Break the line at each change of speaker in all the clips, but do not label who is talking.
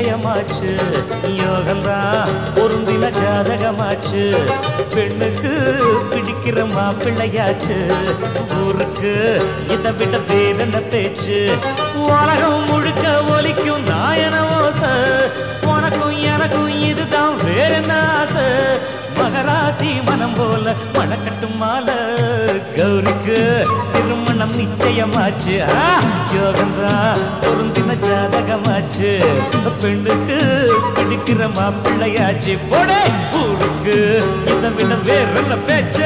நிச்சயமாச்சு யோகம்தான் பொருந்தின ஜாதகமாச்சு பெண்ணுக்கு பிடிக்கிற மாப்பிள்ளையாச்சு ஊருக்கு இதை விட வேதன பேச்சு உலகம் முழுக்க ஒலிக்கும் நாயன ஓசை உனக்கும் எனக்கும் இதுதான் வேற என்ன ஆசை மகராசி மனம் போல மணக்கட்டும் மாலை கௌரிக்கு திருமணம் நிச்சயமாச்சு ஆ, யோகம்தான் பொருந்தின ஜாதகமாச்சு பெண்ணுக்கு பிடிக்கிற மாப்பிள்ளையாச்சு போடே ஊருக்கு இதை விட வேற என்ன பேச்சு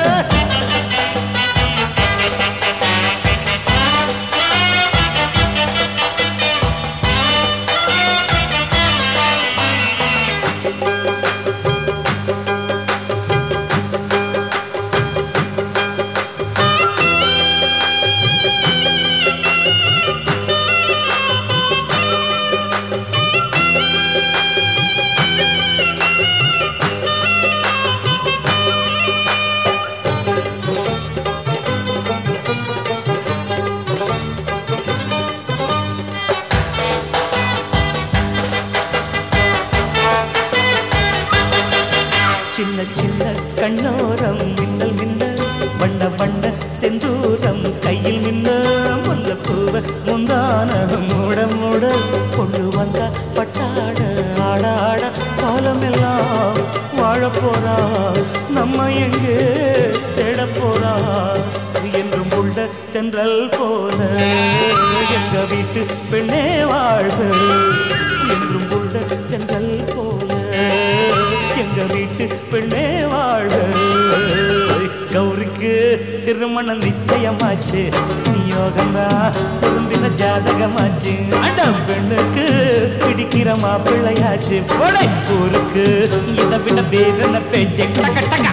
சின்ன சின்ன கண்ணோரம் மின்னல் மின்ன வண்ண வண்ண செந்தூரம் கையில் மின்ன முல்லப்பூவ முந்தான மூட மூட கொண்டு வந்த பட்டாட ஆட ஆட காலமெல்லாம் வாழ போறா நம்ம எங்கே தேட போறா என்றும் உள்ள தென்றல் போல எங்க வீட்டு பெண்ணே வாழ்க என்றும் உள்ள தென்றல் போல எங்க வீட்டு பெண்ணே வாழ்க கௌரிக்கு திருமணம் நிச்சயமாச்சு யோகந்தா பொருந்தின ஜாதகமாச்சு அடம் பெண்ணுக்கு பிடிக்கிற மாப்பிள்ளையாச்சு போடை ஊருக்கு இதை விட வேதன பேச்சு டக்க டக்க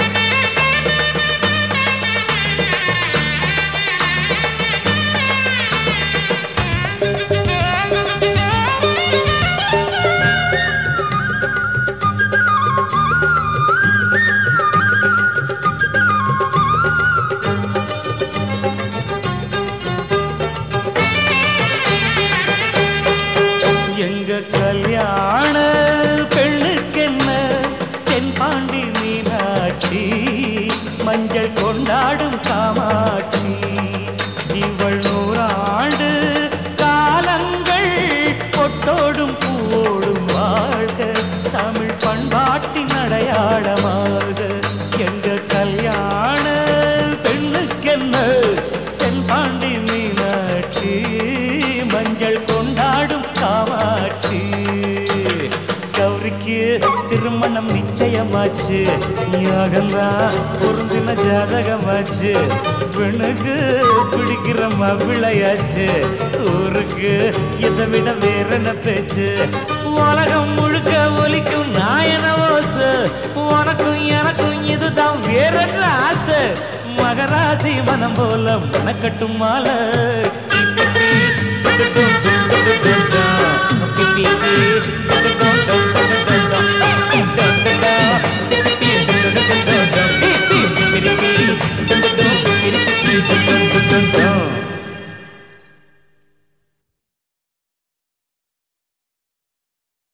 எங்க கல்யாண பெண்ணுக்கென்ன தென்பாண்டி மீனாட்சி மஞ்சள் கொண்டாடும் காமாட்சி இவள் நூறாண்டு காலங்கள் பொட்டோடும் பூவோடும் வாழ்க தமிழ் பண்பாட்டின் அடையாளமாக எங்க கல்யாண பெண்ணுக்கென்ன தென்பாண்டி மீனாட்சி மஞ்சள் கொண்டாடும் காமாட்சி கௌரிக்கு திருமணம் நிச்சயமாச்சு யாகந்தான் பொருந்தின ஜாதகமாச்சு பெண்ணுக்கு பிடிக்கிற மாப்பிள்ளையாச்சு ஊருக்கு இதை விட வேற என்ன பேச்சு உலகம் முழுக்க ஒலிக்கும் நாயன ஓசை உனக்கும் எனக்கும் இதுதான் வேற என்ன ஆசை மகராசி மனம் போல மனக்கட்டும் மாலை Dun, dun, dun, dun, dun, dun, dun.